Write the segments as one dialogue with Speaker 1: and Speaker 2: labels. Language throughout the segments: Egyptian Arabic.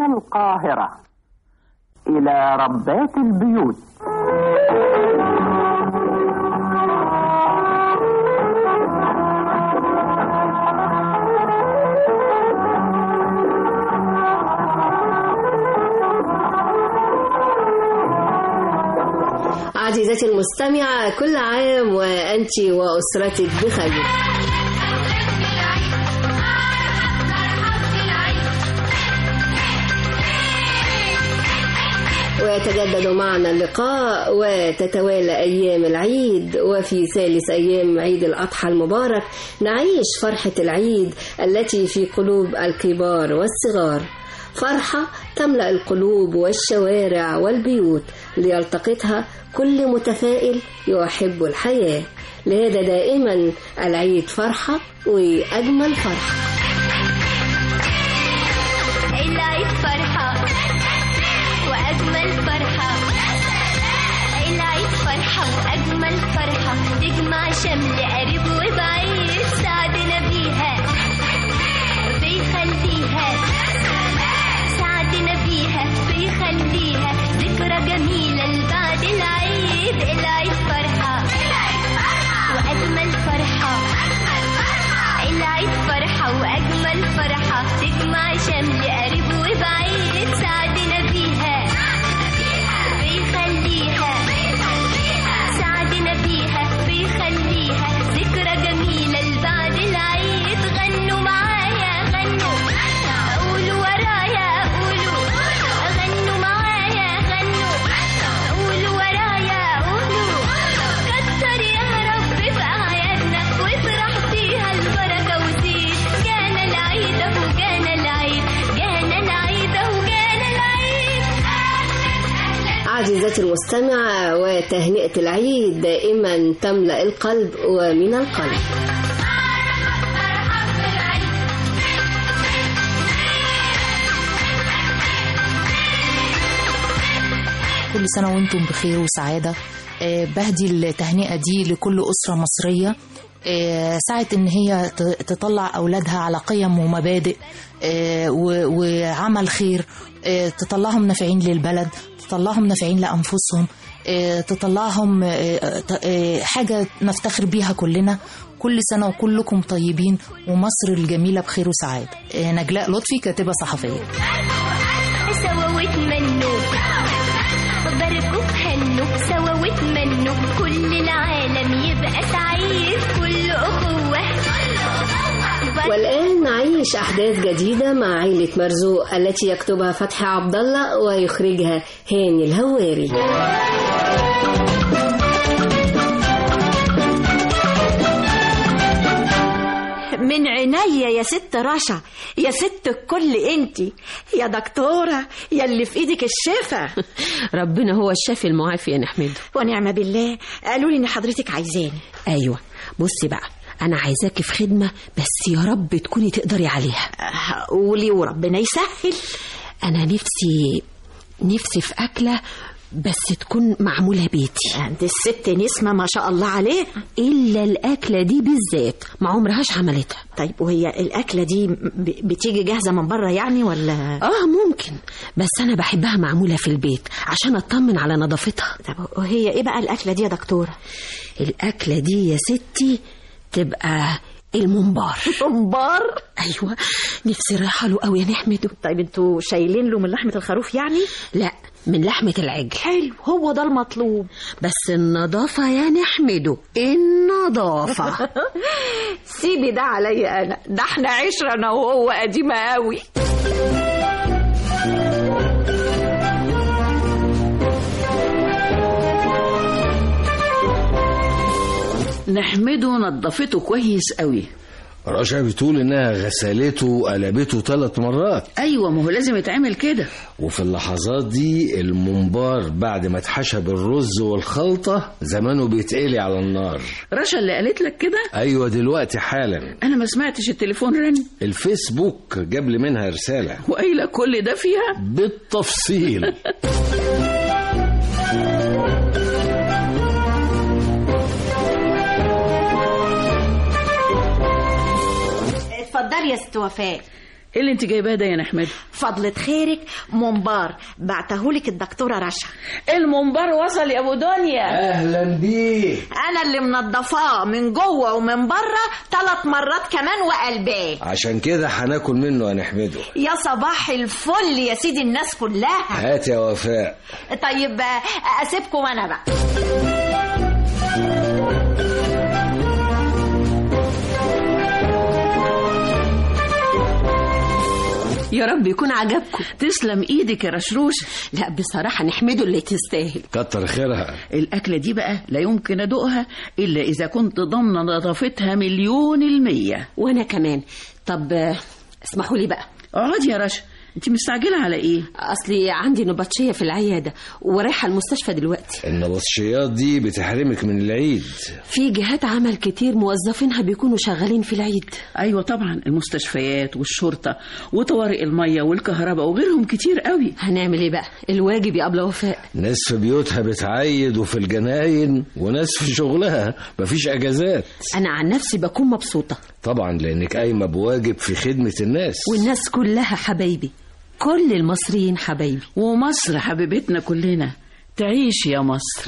Speaker 1: من القاهرة إلى ربات البيوت
Speaker 2: عزيزتي المستمعة كل عام وأنت وأسرتك بخير ويتجدد معنا اللقاء وتتوالى أيام العيد وفي ثالث أيام عيد الأضحى المبارك نعيش فرحة العيد التي في قلوب الكبار والصغار فرحة تملأ القلوب والشوارع والبيوت ليلتقطها كل متفائل يحب الحياة لهذا دائما العيد فرحة وأجمل فرحة
Speaker 3: العيد فرحة وأجمل فرحة العيد فرحة وأجمل فرحة تجمع شمل قريب وبعيد سعدنا بيها بيخليها سعدنا بيها بيخليها ذكرى جميلة لبعد العيد العيد فرحة وأجمل فرحة العيد فرحة وأجمل فرحة تجمع شمل قريب وبعيد سعدنا بيها بيخليها سعدنا بيها بيخليها ذكرى جميلة لبعد العيد غنوا معايا غنوا قولوا ورايا قولوا غنوا معايا غنوا قولوا ورايا قولوا كتر يا رب في أعيادنا وافرح فيها البركة وزيد جانا العيد أهو جانا العيد جانا العيد أهو جانا العيد
Speaker 2: عزيزتي المستمعة وتهنئة العيد دائما تملأ القلب ومن القلب
Speaker 4: كل سنة وانتم بخير وسعادة آه، بهدي التهنئة دي لكل أسرة مصرية آه، ساعة إن هي ت- تطلع أولادها على قيم ومبادئ آه، و- وعمل خير آه، تطلعهم نافعين للبلد تطلعهم نافعين لأنفسهم آه، تطلعهم آه، ت- آه، حاجة نفتخر بيها كلنا كل سنة وكلكم طيبين ومصر الجميلة بخير وسعادة آه، نجلاء لطفي كاتبة صحفية
Speaker 3: سوا واتمنوا باركوا هنوا سوا واتمنوا كل العالم يبقى سعيد كل أخوة
Speaker 2: والآن نعيش أحداث جديدة مع عائلة مرزوق التي يكتبها فتحي عبد الله ويخرجها هاني الهواري
Speaker 5: من عينيا يا ست رشا يا ست الكل انتي يا دكتورة يا اللي في ايدك الشفا
Speaker 6: ربنا هو الشافي المعافي يا نحمده
Speaker 5: ونعم بالله قالوا لي ان حضرتك عايزاني
Speaker 6: ايوه بصي بقى انا عايزاكي في خدمه بس يا رب تكوني تقدري عليها
Speaker 5: قولي وربنا يسهل
Speaker 6: انا نفسي نفسي في اكله بس تكون معموله بيتي
Speaker 5: عند الست نسمة ما شاء الله عليه
Speaker 6: الا الاكله دي بالذات ما عمرهاش عملتها
Speaker 5: طيب وهي الأكلة دي ب- بتيجي جاهزة من بره يعني ولا
Speaker 6: اه ممكن بس انا بحبها معموله في البيت عشان اطمن على نظافتها
Speaker 5: طب وهي ايه بقى الأكلة دي يا دكتورة
Speaker 6: الاكله دي يا ستي تبقى الممبار
Speaker 5: ممبار
Speaker 6: ايوه نفسي رايحه له قوي يا نحمده
Speaker 5: طيب انتوا شايلين له من لحمة الخروف يعني
Speaker 6: لا من لحمه العجل
Speaker 5: حلو هو ده المطلوب
Speaker 6: بس النظافة يا نحمده النظافة
Speaker 5: سيبي ده عليا انا ده احنا عشرة انا وهو قديمة قوي
Speaker 7: نحمده نظفته كويس قوي
Speaker 8: رشا بتقول انها غسلته وقلبته ثلاث مرات
Speaker 7: ايوه ما هو لازم يتعمل كده
Speaker 8: وفي اللحظات دي الممبار بعد ما اتحشى بالرز والخلطة زمانه بيتقلي على النار
Speaker 7: رشا اللي قالت لك كده
Speaker 8: ايوه دلوقتي حالا
Speaker 7: انا ما سمعتش التليفون رن
Speaker 8: الفيسبوك جاب لي منها رسالة
Speaker 7: وقايله كل ده فيها
Speaker 8: بالتفصيل
Speaker 5: اتفضلي يا ست وفاء
Speaker 7: ايه اللي انت جايباه ده يا نحمد
Speaker 5: فضلة خيرك منبار بعتهولك الدكتورة رشا
Speaker 7: المنبر وصل يا ابو دنيا
Speaker 8: اهلا بيه
Speaker 5: أنا اللي منضفاه من جوه ومن بره ثلاث مرات كمان وقلباه
Speaker 8: عشان كده هناكل منه هنحمده
Speaker 5: يا صباح الفل يا سيدي الناس كلها
Speaker 8: هات يا وفاء
Speaker 5: طيب آه، أسيبكم أنا بقى
Speaker 6: يا رب يكون عجبكم
Speaker 7: تسلم ايدك يا رشروش
Speaker 6: لا بصراحة نحمده اللي تستاهل
Speaker 8: كتر خيرها
Speaker 7: الاكله دي بقى لا يمكن ادوقها الا اذا كنت ضامنه نظافتها مليون الميه
Speaker 6: وأنا كمان طب آه، اسمحوا لي بقى
Speaker 7: اقعدي يا رشا انت مستعجله على ايه
Speaker 6: أصلي عندي نبطشية في العيادة ورايحة المستشفى دلوقتي
Speaker 8: النبطشيات دي بتحرمك من العيد
Speaker 6: في جهات عمل كتير موظفينها بيكونوا شغالين في العيد
Speaker 7: ايوه طبعا المستشفيات والشرطه وطوارئ الميه والكهرباء وغيرهم كتير قوي
Speaker 6: هنعمل ايه بقى الواجب يا أبلة وفاء
Speaker 8: ناس في بيوتها بتعيد وفي الجناين وناس في شغلها مفيش اجازات
Speaker 6: أنا عن نفسي بكون مبسوطة
Speaker 8: طبعا لانك قايمه بواجب في خدمه الناس
Speaker 6: والناس كلها حبايبي كل المصريين حبايبي
Speaker 7: ومصر حبيبتنا كلنا تعيش يا مصر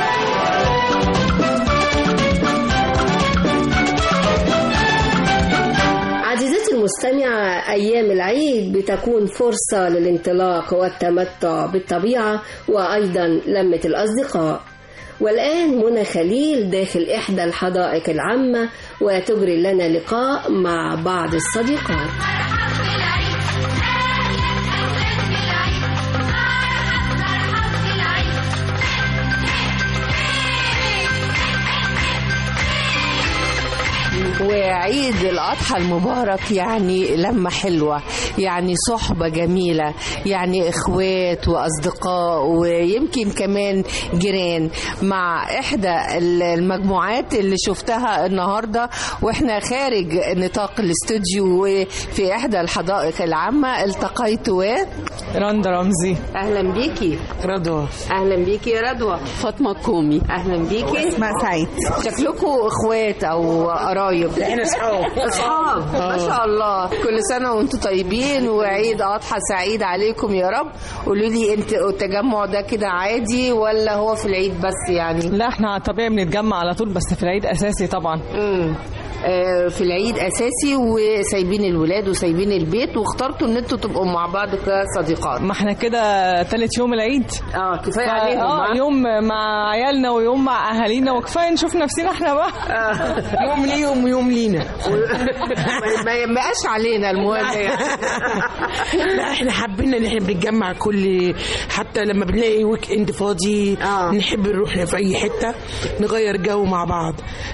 Speaker 2: عزيزتي المستمعة أيام العيد بتكون فرصة للانطلاق والتمتع بالطبيعة وأيضا لمة الأصدقاء والآن منى خليل داخل إحدى الحدائق العامة وتجري لنا لقاء مع بعض الصديقات
Speaker 9: وعيد الأضحى المبارك يعني لمة حلوة يعني صحبة جميلة يعني إخوات وأصدقاء ويمكن كمان جيران مع إحدى المجموعات اللي شفتها النهاردة وإحنا خارج نطاق الاستوديو وفي إحدى الحدائق العامة التقيت و
Speaker 10: رندا رمزي
Speaker 9: أهلا بيكي
Speaker 10: رضوى
Speaker 9: أهلا بيكي يا رضوى
Speaker 6: فاطمة كومي
Speaker 9: أهلا بيكي
Speaker 10: اسماء سعيد
Speaker 9: شكلكم اخوات او قرايب
Speaker 10: احنا اصحاب
Speaker 9: اصحاب ما شاء الله كل سنه وانتم طيبين وعيد اضحى سعيد عليكم يا رب قولوا لي انت التجمع ده كده عادي ولا هو في العيد بس يعني
Speaker 10: لا احنا طبيعي بنتجمع على طول بس في العيد اساسي طبعا
Speaker 9: امم آه، في العيد اساسي وسايبين الولاد وسايبين البيت واخترتوا ان انتوا تبقوا مع بعض كصديقات
Speaker 10: ما احنا كده تالت يوم العيد
Speaker 9: اه كفايه
Speaker 10: فا-
Speaker 9: عليهم
Speaker 10: اه
Speaker 9: آه.
Speaker 10: يوم مع عيالنا ويوم مع اهالينا وكفايه نشوف نفسنا احنا بقى
Speaker 9: يوم ليهم ويوم لينا ما يبقاش علينا المهم يعني.
Speaker 11: لا احنا حابين ان احنا بنتجمع كل حتى لما بنلاقي ويك اند فاضي
Speaker 9: آه.
Speaker 11: نحب نروح في اي حته نغير جو مع بعض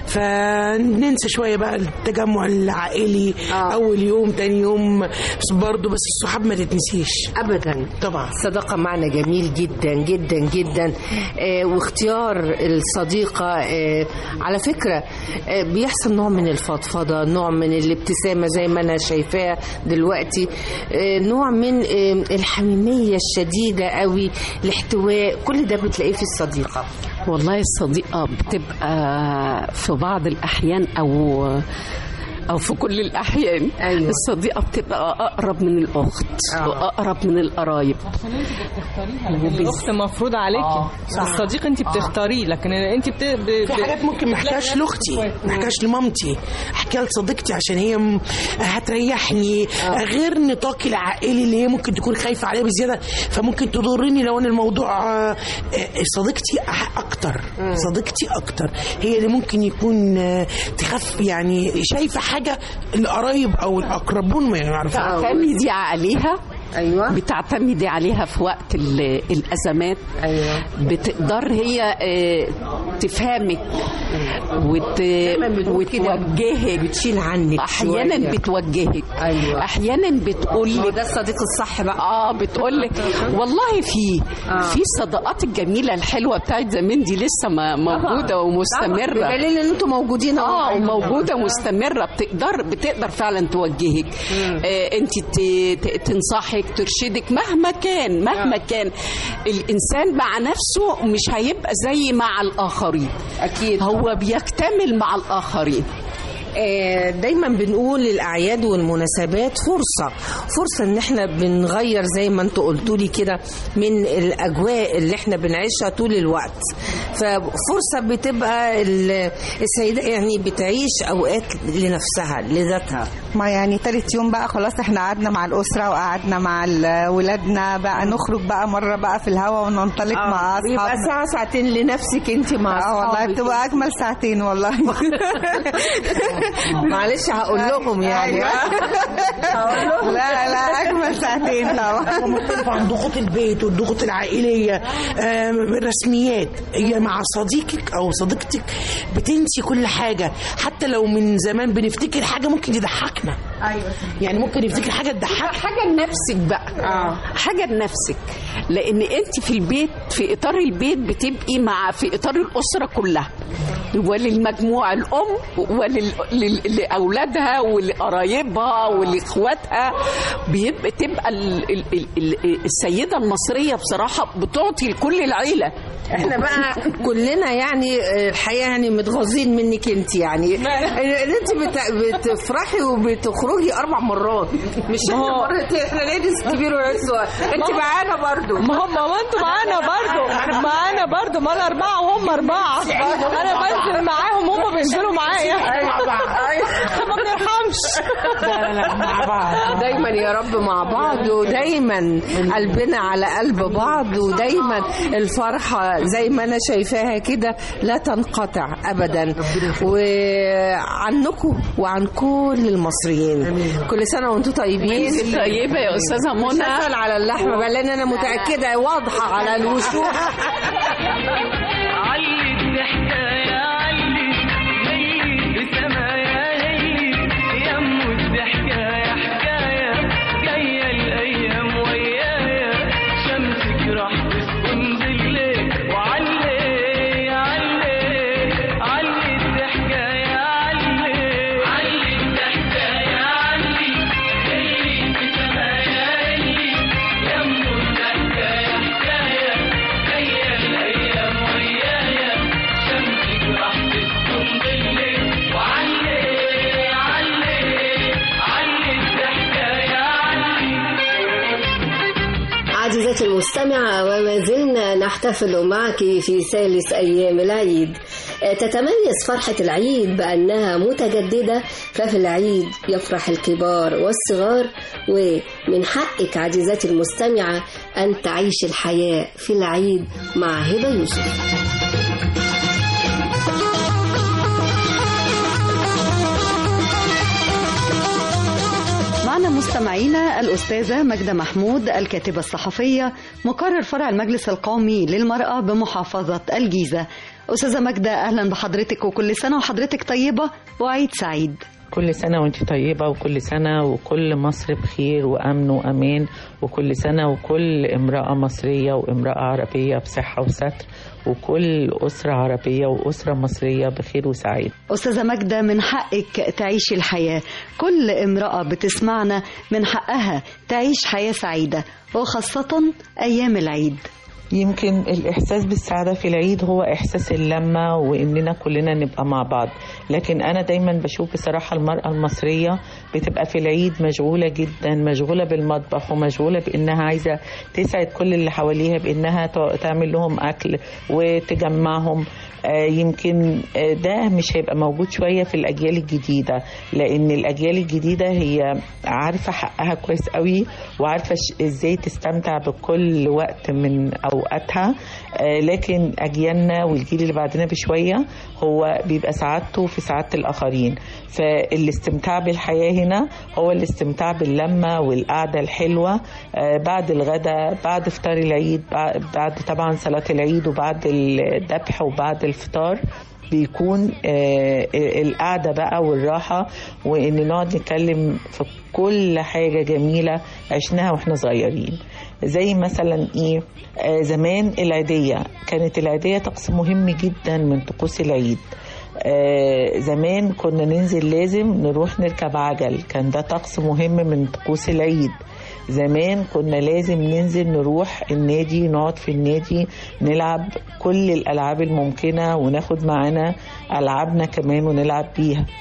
Speaker 11: فننسى شويه بقى التجمع العائلي
Speaker 9: آه.
Speaker 11: اول يوم تاني يوم بس برضه بس الصحاب ما تتنسيش
Speaker 9: ابدا
Speaker 11: طبعا
Speaker 9: الصداقة معنى جميل جدا جدا جدا آه واختيار الصديقة آه على فكرة آه بيحصل نوع من الفضفضة نوع من الابتسامة زي ما أنا شايفاها دلوقتي آه نوع من آه الحميمية الشديدة قوي الاحتواء كل ده بتلاقيه في الصديقة
Speaker 6: والله الصديقة بتبقى في بعض الأحيان أو أو في كل الأحيان
Speaker 9: أيوة.
Speaker 6: الصديقة بتبقى أقرب من الأخت
Speaker 9: آه.
Speaker 6: وأقرب من القرايب
Speaker 10: الاخت مفروض عليكي الصديق انت بتختاريه لكن انت بت... ب...
Speaker 11: في حاجات ممكن ما احكيهاش لاختي ما احكيهاش لمامتي احكيها لصديقتي عشان هي م- هتريحني غير نطاقي العائلي اللي هي ممكن تكون خايفه عليا بزياده فممكن تضرني لو ان الموضوع آه، آه، صديقتي أح- اكتر صديقتي اكتر هي اللي ممكن يكون آه، تخاف يعني شايفه حاجه القرايب او الاقربون ما يعرفوها
Speaker 6: تعتمدي عليها
Speaker 9: أيوة
Speaker 6: بتعتمدي عليها في وقت ال- الأزمات
Speaker 9: أيوة
Speaker 6: بتقدر هي آه، تفهمك وت...
Speaker 9: دايما بنقول كده
Speaker 6: وتوجهك
Speaker 9: بتشيل عنك
Speaker 6: احيانا
Speaker 9: شوية.
Speaker 6: بتوجهك
Speaker 9: أيوة.
Speaker 6: احيانا بتقول
Speaker 9: ما هو
Speaker 6: لك
Speaker 9: ده الصديق الصح بقى
Speaker 6: اه بتقول لك والله في
Speaker 9: آه.
Speaker 6: في الصداقات الجميله الحلوه بتاعت زمان دي لسه ما موجوده ومستمره
Speaker 9: بدليل ان انتوا موجودين أهو.
Speaker 6: اه وموجوده مستمره بتقدر بتقدر فعلا توجهك آه انت ت- ت- تنصحك ترشدك مهما كان مهما كان الانسان مع نفسه مش هيبقى زي مع الاخرين
Speaker 9: اكيد
Speaker 6: هو بيكتمل مع الاخرين
Speaker 9: آه، دايما بنقول الاعياد والمناسبات فرصه فرصه ان احنا بنغير زي ما انتوا قلتوا لي كده من الاجواء اللي احنا بنعيشها طول الوقت ففرصه بتبقى ال- السيده يعني بتعيش اوقات لنفسها لذاتها
Speaker 12: ما يعني تالت يوم بقى خلاص احنا قعدنا مع الأسرة وقعدنا مع ال- ولادنا بقى نخرج بقى مرة بقى في الهواء وننطلق
Speaker 9: آه،
Speaker 12: مع
Speaker 9: بيبقى
Speaker 12: أصحابنا
Speaker 9: ساعه ساعتين لنفسك انت مع
Speaker 12: اه والله
Speaker 9: أصحابك.
Speaker 12: بتبقى أجمل ساعتين والله
Speaker 9: معلش هقول لهم يعني
Speaker 12: لا لا أجمل ساعتين طبعا
Speaker 11: مختلف عن ضغوط البيت والضغوط العائلية آم، رسميات هي مع صديقك أو صديقتك بتنسي كل حاجة حتى لو من زمان بنفتكر حاجة ممكن تضحكنا
Speaker 5: ايوه
Speaker 11: يعني ممكن نفتكر حاجة تضحك
Speaker 6: حاجه لنفسك بقى آه. حاجه لنفسك لان انت في البيت في اطار البيت بتبقي مع في اطار الاسره كلها وللمجموعه الام ولاولادها ولقرايبها ولاخواتها بيبقى تبقى ال- ال- ال- ال- السيده المصريه بصراحه بتعطي لكل العيله
Speaker 9: احنا بقى كلنا يعني آه، الحقيقه يعني متغاظين منك انت يعني ان انت بت- بتفرحي وبتخرجي اربع مرات مش احنا
Speaker 10: ما هو-
Speaker 9: مرتين احنا ليديز كبير وعزوه انت
Speaker 10: ما-
Speaker 9: معانا برضو
Speaker 10: ما هم ما انتوا معانا برضو معانا برضو ما انا اربعه وهم اربعه انا بنزل معاهم هم بينزلوا معايا ما بنرحمش
Speaker 11: لا لا مع بعض
Speaker 9: دايما يا رب مع بعض ودايما قلبنا على قلب بعض ودايما الفرحة زي ما أنا شايفاها كده لا تنقطع أبدا وعنكم وعن كل المصريين كل سنة وانتم طيبين
Speaker 6: وانت طيبة يا أستاذة منى.
Speaker 9: مش هسأل على اللحمة بقى لأن أنا متأكدة واضحة على الوشوش
Speaker 13: علي الضحكة يا علي هي بسمايا هي يمو الضحكة يا حكاية جاية الأيام ويايا شمسك راح تسكن بالليل وعلي علي علي الضحكة يا علي علي الضحكة يا علي هي بسمايا هي يمو الضحكة يا حكاية جاية الأيام ويايا شمسك راح تسكن بالليل وعلي علي علي الضحكة يا علي
Speaker 2: عزيزتي المستمعة وما زلنا نحتفل معك في ثالث أيام العيد تتميز فرحة العيد بأنها متجددة ففي العيد يفرح الكبار والصغار ومن حقك عزيزتي المستمعة أن تعيش الحياة في العيد مع هبة يوسف
Speaker 14: معنا مستمعينا الأستاذة ماجدة محمود الكاتبة الصحفية مقرر فرع المجلس القومي للمرأة بمحافظة الجيزة أستاذة ماجدة أهلا بحضرتك وكل سنة وحضرتك طيبة وعيد سعيد
Speaker 15: كل سنة وانت طيبة وكل سنة وكل مصر بخير وأمن وأمان وكل سنة وكل امرأة مصرية وامرأة عربية بصحة وستر وكل أسرة عربية وأسرة مصرية بخير وسعيد
Speaker 14: أستاذة ماجدة من حقك تعيشي الحياة كل امرأة بتسمعنا من حقها تعيش حياة سعيدة وخاصة أيام العيد
Speaker 15: يمكن الإحساس بالسعادة في العيد هو إحساس اللمة وإننا كلنا نبقى مع بعض لكن أنا دايما بشوف بصراحة المرأة المصرية بتبقى في العيد مشغولة جدا مشغولة بالمطبخ ومشغولة بإنها عايزة تسعد كل اللي حواليها بإنها تع- تعمل لهم أكل وتجمعهم آه، يمكن آه، ده مش هيبقى موجود شوية في الأجيال الجديدة لأن الأجيال الجديدة هي عارفة حقها كويس قوي وعارفة ش- إزاي تستمتع بكل وقت من أوقاتها آه، لكن أجيالنا والجيل اللي بعدنا بشوية هو بيبقى سعادته في سعادة الآخرين فالاستمتاع بالحياة هنا هو الاستمتاع باللمة والقعدة الحلوة آه، بعد الغداء بعد فطار العيد بع- بعد طبعا صلاة العيد وبعد الذبح وبعد الفطار بيكون آه، القعدة بقى والراحة وإن نقعد نتكلم في كل حاجة جميلة عشناها واحنا صغيرين زي مثلا ايه آه زمان العيدية كانت العيدية طقس مهم جدا من طقوس العيد آه زمان كنا ننزل لازم نروح نركب عجل كان ده طقس مهم من طقوس العيد زمان كنا لازم ننزل نروح النادي نقعد في النادي نلعب كل الألعاب الممكنة وناخد معانا ألعابنا كمان ونلعب بيها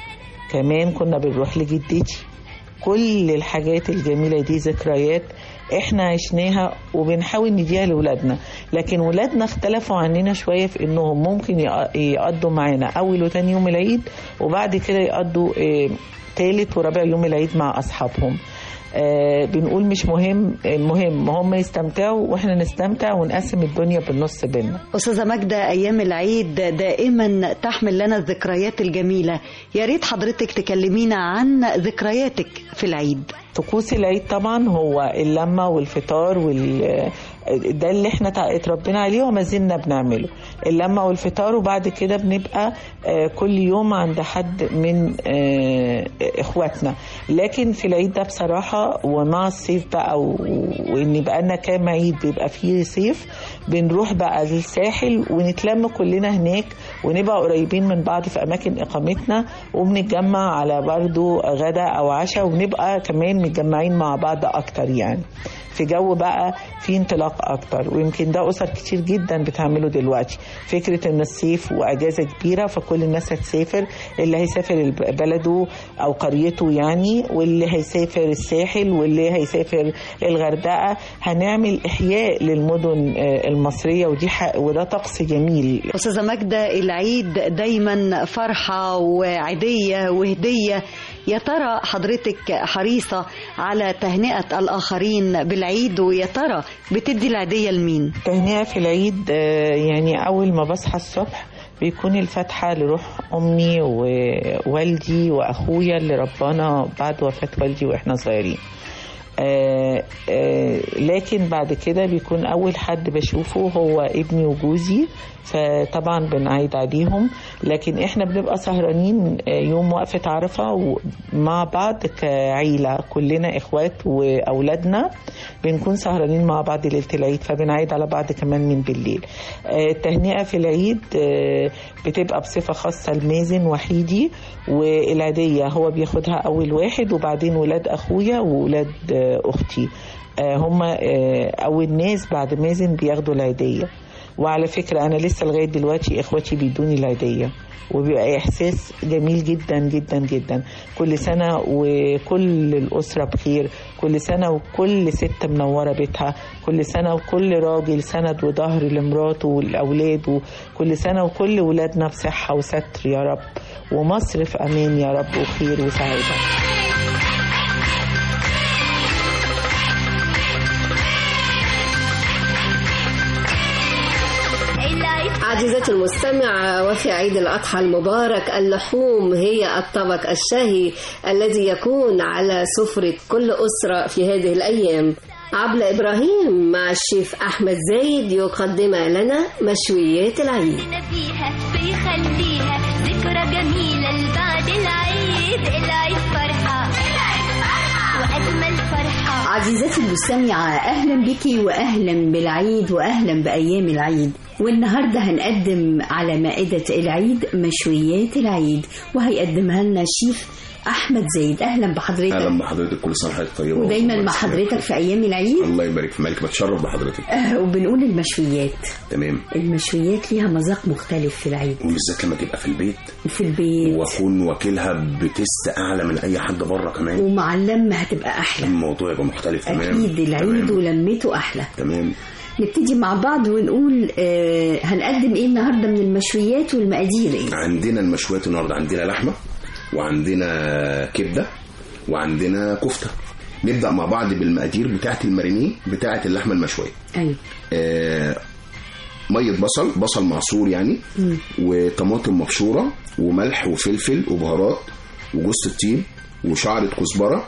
Speaker 15: كمان كنا بنروح لجدتي كل الحاجات الجميلة دي ذكريات احنا عشناها وبنحاول نديها لولادنا لكن ولادنا اختلفوا عننا شوية في انهم ممكن يق- يقضوا معانا اول وتاني يوم العيد وبعد كده يقضوا اه، تالت ورابع يوم العيد مع اصحابهم آه بنقول مش مهم المهم هم يستمتعوا واحنا نستمتع ونقسم الدنيا بالنص بينا
Speaker 14: أستاذة ماجدة أيام العيد دائما تحمل لنا الذكريات الجميلة يا ريت حضرتك تكلمينا عن ذكرياتك في العيد
Speaker 15: طقوس العيد طبعا هو اللمة والفطار وال ده اللي احنا تع- اتربينا عليه وما زلنا بنعمله اللمة والفطار وبعد كده بنبقى آه، كل يوم عند حد من آه، اخواتنا لكن في العيد ده بصراحة ومع الصيف بقى و- وان بقى لنا كام عيد بيبقى فيه صيف بنروح بقى للساحل ونتلم كلنا هناك ونبقى قريبين من بعض في اماكن اقامتنا وبنتجمع على برضو غدا او عشاء ونبقى كمان متجمعين مع بعض اكتر يعني في جو بقى في انطلاق اكتر ويمكن ده اسر كتير جدا بتعمله دلوقتي فكره ان الصيف واجازه كبيره فكل الناس هتسافر اللي هيسافر الب- بلده او قريته يعني واللي هيسافر الساحل واللي هيسافر الغردقه هنعمل احياء للمدن آه، المصريه ودي حق وده طقس جميل
Speaker 14: أستاذة ماجدة العيد دايما فرحة وعيدية وهدية يا ترى حضرتك حريصة على تهنئة الآخرين بالعيد ويا ترى بتدي العيدية لمين؟
Speaker 15: تهنئة في العيد آه، يعني أول ما بصحى الصبح بيكون الفاتحة لروح أمي ووالدي وأخويا اللي ربانا بعد وفاة والدي وإحنا صغيرين آه آه لكن بعد كده بيكون أول حد بشوفه هو ابني وجوزي فطبعا بنعيد عليهم لكن احنا بنبقى سهرانين آه، يوم وقفة عرفة و- مع بعض كعيلة كلنا اخوات واولادنا بنكون سهرانين مع بعض ليلة العيد فبنعيد على بعض كمان من بالليل آه، التهنئة في العيد آه، بتبقى بصفة خاصة المازن وحيدي والعيدية هو بياخدها أول واحد وبعدين ولاد أخويا وولاد آه، أختي آه، هم آه، أول ناس بعد مازن بياخدوا العيدية وعلى فكرة أنا لسه لغاية دلوقتي إخواتي بيدوني العيدية وبيبقى إحساس جميل جدا جدا جدا كل سنة وكل الأسرة بخير كل سنة وكل ست منورة بيتها كل سنة وكل راجل سند وظهر لمراته والأولاد وكل سنة وكل ولادنا بصحة وستر يا رب ومصر في أمان يا رب وخير وسعادة
Speaker 2: عزيزتي المستمعة وفي عيد الأضحى المبارك اللحوم هي الطبق الشهي الذي يكون على سفرة كل أسرة في هذه الأيام عبلة إبراهيم مع الشيف أحمد زايد يقدم لنا مشويات العيد
Speaker 3: فيها بيخليها ذكرى جميلة لبعد العيد العيد فرحة وأجمل فرحة
Speaker 16: عزيزتي المستمعة أهلا بك وأهلا بالعيد وأهلا بأيام العيد والنهاردة هنقدم على مائدة العيد مشويات العيد وهيقدمها لنا الشيف أحمد زايد أهلا بحضرتك
Speaker 17: اهلا بحضرتك كل سنه وحضرتك طيبه
Speaker 16: ودايما مع حضرتك في أيام العيد
Speaker 17: الله يبارك في مالك بتشرف بحضرتك
Speaker 16: آه وبنقول المشويات
Speaker 17: تمام
Speaker 16: المشويات ليها مذاق مختلف في العيد
Speaker 17: وبالذات لما تبقى في البيت
Speaker 16: في البيت
Speaker 17: واكون واكلها بتست اعلى من اي حد بره كمان
Speaker 16: ومع اللمة هتبقى أحلى
Speaker 17: الموضوع يبقى مختلف تمام
Speaker 16: أكيد العيد ولمته أحلى
Speaker 17: تمام
Speaker 16: نبتدي مع بعض ونقول آه هنقدم ايه النهارده من المشويات والمقادير ايه
Speaker 17: عندنا المشويات النهارده عندنا لحمه وعندنا كبده وعندنا كفته نبدا مع بعض بالمقادير بتاعه المارينيه بتاعه اللحمه المشويه
Speaker 16: ايوه
Speaker 17: آه ميه بصل بصل معصور يعني
Speaker 16: مم.
Speaker 17: وطماطم مبشوره وملح وفلفل وبهارات وجوز الطيب وشعرة كزبره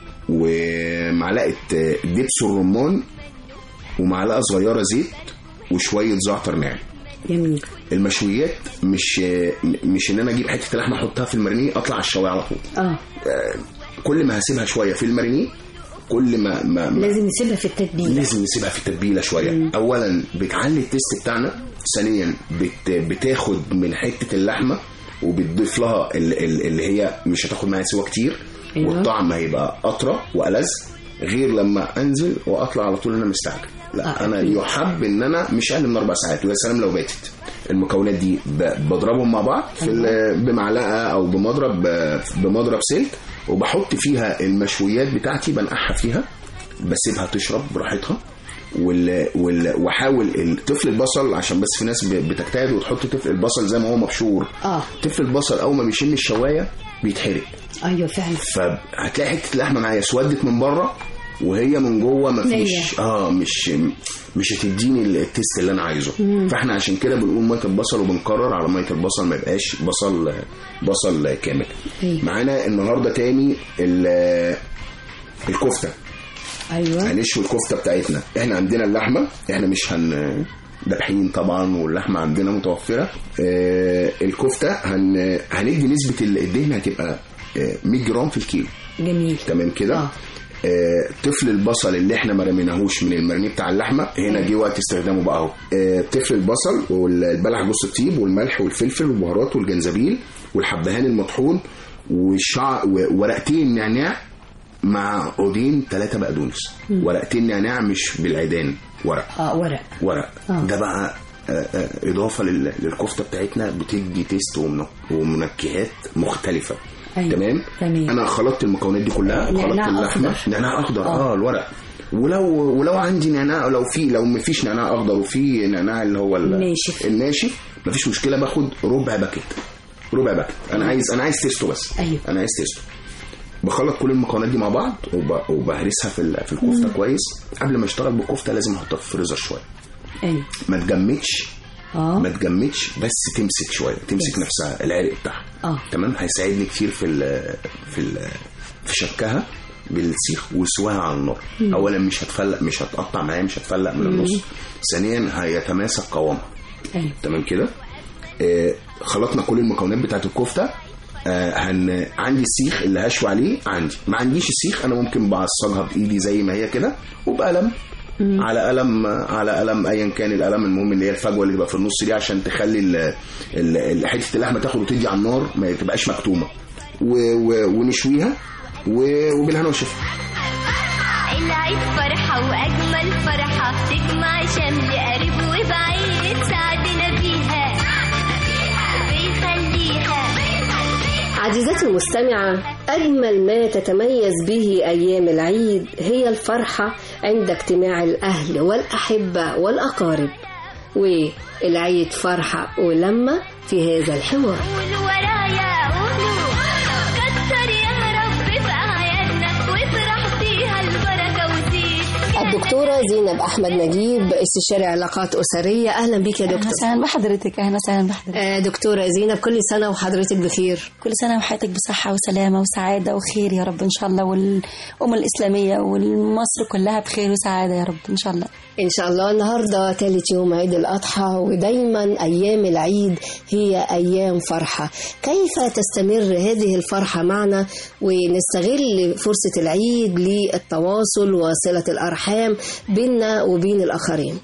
Speaker 17: ومعلقه آه، دبس الرمان ومعلقه صغيره زيت وشويه زعتر ناعم
Speaker 16: جميل
Speaker 17: المشويات مش مش ان انا اجيب حته لحمه احطها في المارينيه اطلع على الشوايه على طول
Speaker 16: اه
Speaker 17: آه، كل ما هسيبها شويه في المارينيه كل ما, ما, ما
Speaker 16: لازم نسيبها في التتبيله
Speaker 17: لازم نسيبها في التتبيله شويه
Speaker 16: مم.
Speaker 17: اولا بتعلي التيست بتاعنا ثانيا بت بتاخد من حته اللحمه وبتضيف لها ال- ال- اللي هي مش هتاخد معايا سوا كتير
Speaker 16: أيوة.
Speaker 17: والطعم هيبقى اطرى والذ غير لما انزل واطلع على طول انا مستعجل لا
Speaker 16: آه،
Speaker 17: انا
Speaker 16: أكيد.
Speaker 17: يحب ان انا مش اقل من اربع ساعات ويا سلام لو باتت المكونات دي ب- بضربهم مع بعض في ال- بمعلقه او بمضرب بمضرب سلك وبحط فيها المشويات بتاعتي بنقعها فيها بسيبها تشرب براحتها وال... وال... واحاول ال- طفل البصل عشان بس في ناس ب- بتجتهد وتحط طفل البصل زي ما هو مبشور
Speaker 2: اه
Speaker 17: طفل البصل اول ما بيشم الشوايه بيتحرق
Speaker 2: ايوه فعلا
Speaker 17: فهتلاقي حته اللحمه معايا اسودت من بره وهي من جوه مفيش
Speaker 2: نية.
Speaker 17: اه مش مش هتديني التيست اللي انا عايزه
Speaker 2: مم.
Speaker 17: فاحنا عشان كده بنقول ميه البصل وبنكرر على ميه البصل ما يبقاش بصل بصل كامل
Speaker 2: أيوة.
Speaker 17: معانا النهارده تاني ال- الكفته
Speaker 2: ايوه
Speaker 17: هنشوي الكفته بتاعتنا احنا عندنا اللحمه احنا مش هن دبحين طبعا واللحمه عندنا متوفره آه الكفته هن... هندي نسبه الدهن هتبقى آه 100 جرام في الكيلو
Speaker 2: جميل
Speaker 17: تمام كده آه. آه طفل البصل اللي احنا ما رميناهوش من المرمي بتاع اللحمه هنا جه وقت استخدامه بقى اهو آه طفل البصل والبلح جوز الطيب والملح والفلفل والبهارات والجنزبيل والحبهان المطحون والشع وورقتين نعناع مع عودين ثلاثة بقدونس
Speaker 2: مم.
Speaker 17: ورقتين نعناع مش بالعيدان ورق
Speaker 2: اه ورق
Speaker 17: ورق
Speaker 2: آه.
Speaker 17: ده بقى آه، آه، اضافه لل- للكفته بتاعتنا بتدي تيست ومن- ومنكهات مختلفه
Speaker 2: أيوة.
Speaker 17: تمام
Speaker 2: تمام.
Speaker 17: انا خلطت المكونات دي كلها
Speaker 2: نعناع
Speaker 17: خلطت اللحمه
Speaker 2: أخضر.
Speaker 17: نعناع اخضر
Speaker 2: آه.
Speaker 17: اه, الورق ولو ولو عندي نعناع لو في لو ما فيش نعناع اخضر وفي نعناع اللي هو ال-
Speaker 2: الناشف.
Speaker 17: الناشف مفيش مشكله باخد ربع باكيت ربع باكيت انا عايز انا عايز تيستو بس
Speaker 2: أيوة.
Speaker 17: انا عايز تيستو بخلط كل المكونات دي مع بعض وب... وبهرسها في ال- في الكفته
Speaker 2: مم.
Speaker 17: كويس قبل ما اشتغل بالكفته لازم احطها في الفريزر شويه
Speaker 2: ايوه
Speaker 17: ما تجمدش
Speaker 2: اه
Speaker 17: ما تجمدش بس تمسك شويه تمسك نفسها العرق بتاعها
Speaker 2: اه
Speaker 17: تمام هيساعدني كتير في ال في ال في شكها بالسيخ وسواها على النار
Speaker 2: مم.
Speaker 17: اولا مش هتفلق مش هتقطع معايا مش هتفلق من
Speaker 2: مم.
Speaker 17: النص ثانيا هيتماسك قوامها
Speaker 2: ايوه
Speaker 17: تمام كده آه خلطنا كل المكونات بتاعت الكفته آه هن... عندي السيخ اللي هشوي عليه عندي ما عنديش السيخ انا ممكن بعصجها بايدي زي ما هي كده وبقلم
Speaker 2: مم.
Speaker 17: على قلم على قلم ايا كان القلم المهم اللي هي الفجوه اللي بتبقى في النص دي عشان تخلي ال... ال... ال- حته اللحمه تاخد وتدي على النار ما تبقاش مكتومه و... و... ونشويها و... وبالهنا والشفا
Speaker 3: العيد فرحة وأجمل فرحة تجمع شمل قريب وبعيد سعدنا بيها بيخليها
Speaker 2: عزيزتي المستمعة أجمل ما تتميز به أيام العيد هي الفرحة عند اجتماع الأهل والأحبة والأقارب والعيد فرحة ولمة في هذا الحوار
Speaker 3: قولوا ورايا قولوا كتر يا رب في أعيادنا وافرح فيها البركة وزيد
Speaker 2: الدكتورة زينب أحمد نجيب استشاري علاقات أسرية أهلا بك يا دكتور
Speaker 18: أهلا وسهلا بحضرتك أهلا وسهلا بحضرتك
Speaker 2: آه، دكتورة زينب كل سنة وحضرتك بخير
Speaker 18: كل سنة وحياتك بصحة وسلامة وسعادة وخير يا رب إن شاء الله والأمة الإسلامية والمصر كلها بخير وسعادة يا رب إن شاء الله
Speaker 2: إن شاء الله النهاردة ثالث يوم عيد الأضحى ودايما أيام العيد هي أيام فرحة كيف تستمر هذه الفرحة معنا ونستغل فرصة العيد للتواصل وصلة الأرحام بيننا وبين الآخرين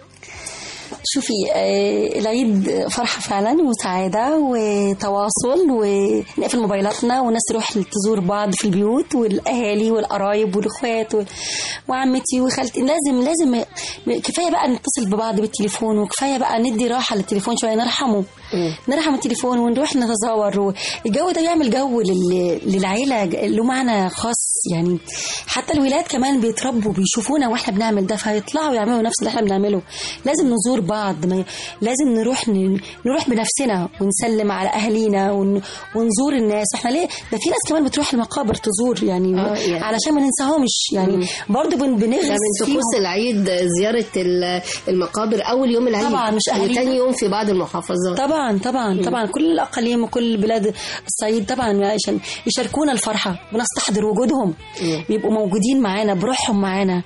Speaker 18: شوفي آه، العيد فرحة فعلا وسعادة وتواصل ونقفل موبايلاتنا والناس تروح تزور بعض في البيوت والأهالي والقرايب والإخوات و- وعمتي وخالتي لازم لازم كفاية بقى نتصل ببعض بالتليفون وكفاية بقى ندي راحة للتليفون شوية نرحمه نرحم التليفون ونروح نتزاور والجو ده بيعمل جو لل- للعيلة له معنى خاص يعني حتى الولاد كمان بيتربوا بيشوفونا واحنا بنعمل ده فيطلعوا يعملوا نفس اللي احنا بنعمله لازم نزور بعض ما لازم نروح ن... نروح بنفسنا ونسلم على اهالينا ون... ونزور الناس احنا ليه ده في ناس كمان بتروح المقابر تزور يعني,
Speaker 2: آه، يعني.
Speaker 18: علشان ما ننساهمش يعني برضه بن... بنغرس
Speaker 2: ده من طقوس
Speaker 18: فيهم.
Speaker 2: العيد زيارة ال- المقابر أول يوم العيد
Speaker 18: طبعا مش أهالينا.
Speaker 2: وتاني يوم في بعض المحافظات
Speaker 18: طبعا طبعا
Speaker 2: مم.
Speaker 18: طبعا كل الاقاليم وكل بلاد الصعيد طبعا عشان يشاركونا الفرحه ونستحضر وجودهم
Speaker 2: مم.
Speaker 18: بيبقوا موجودين معانا بروحهم معانا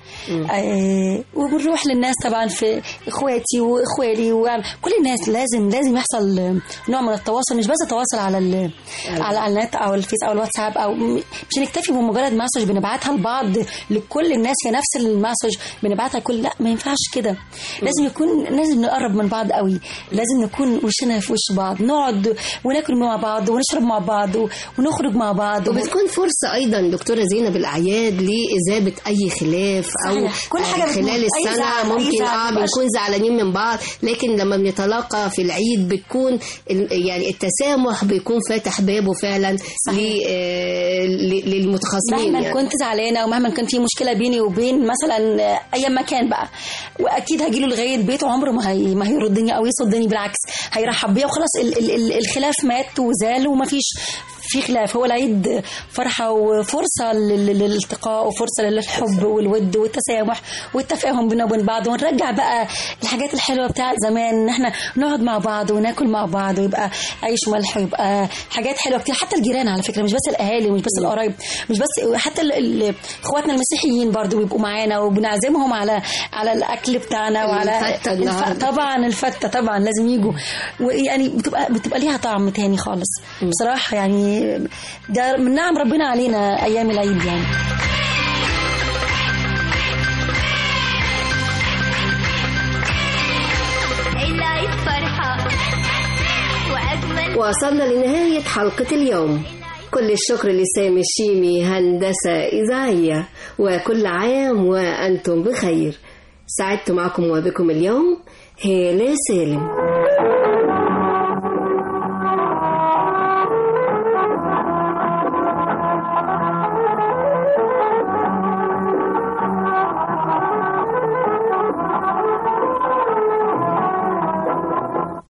Speaker 18: آه وبنروح للناس طبعا في اخواتي واخوالي وكل الناس لازم لازم يحصل نوع من التواصل مش بس التواصل على ال- على النت او الفيس او الواتساب او م- مش هنكتفي بمجرد مسج بنبعتها لبعض لكل الناس في نفس المسج بنبعتها كل لا ما ينفعش كده لازم يكون لازم نقرب من بعض قوي لازم نكون وشنا في وش بعض نقعد وناكل مع بعض ونشرب مع بعض و- ونخرج مع بعض
Speaker 2: وبتكون فرصة أيضا دكتورة زينب الأعياد لإذابة أي خلاف أو
Speaker 18: صحيح. كل حاجة
Speaker 2: آه،
Speaker 18: بتموت.
Speaker 2: خلال
Speaker 18: أي
Speaker 2: السنة
Speaker 18: زعل، أي
Speaker 2: ممكن
Speaker 18: زعل
Speaker 2: آه
Speaker 18: مبقاش-
Speaker 2: بنكون زعلانين من بعض بعض لكن لما بنتلاقى في العيد بتكون ال- يعني التسامح بيكون فاتح بابه فعلا ل- آه، ل- للمتخاصمين
Speaker 18: مهما
Speaker 2: يعني.
Speaker 18: كنت زعلانه ومهما كان في مشكله بيني وبين مثلا اي مكان بقى واكيد هجيله لغايه بيته عمره ما هي ما هيردني او يصدني بالعكس هيرحب بيا وخلاص ال ال ال الخلاف مات وزال وما فيش في خلاف هو العيد فرحه وفرصه لل- لل- للالتقاء وفرصه للحب والود والتسامح والتفاهم بينا وبين بعض ونرجع بقى الحاجات الحلوه بتاعت زمان ان احنا نقعد مع بعض وناكل مع بعض ويبقى عيش ملح ويبقى حاجات حلوه كتير حتى الجيران على فكره مش بس الاهالي مش بس القرايب مش بس حتى ال- ال- اخواتنا المسيحيين برضو بيبقوا معانا وبنعزمهم على على الاكل بتاعنا وعلى
Speaker 2: الفتة النهاردة.
Speaker 18: الف- طبعا الفته طبعا لازم يجوا ويعني بتبقى بتبقى ليها طعم تاني خالص بصراحه يعني ده من نعم ربنا علينا ايام العيد يعني
Speaker 3: العيد فرحة وأجمل
Speaker 2: وصلنا لنهاية حلقة اليوم كل الشكر لسامي الشيمي هندسة إذاعية وكل عام وأنتم بخير سعدت معكم وبكم اليوم هالة سالم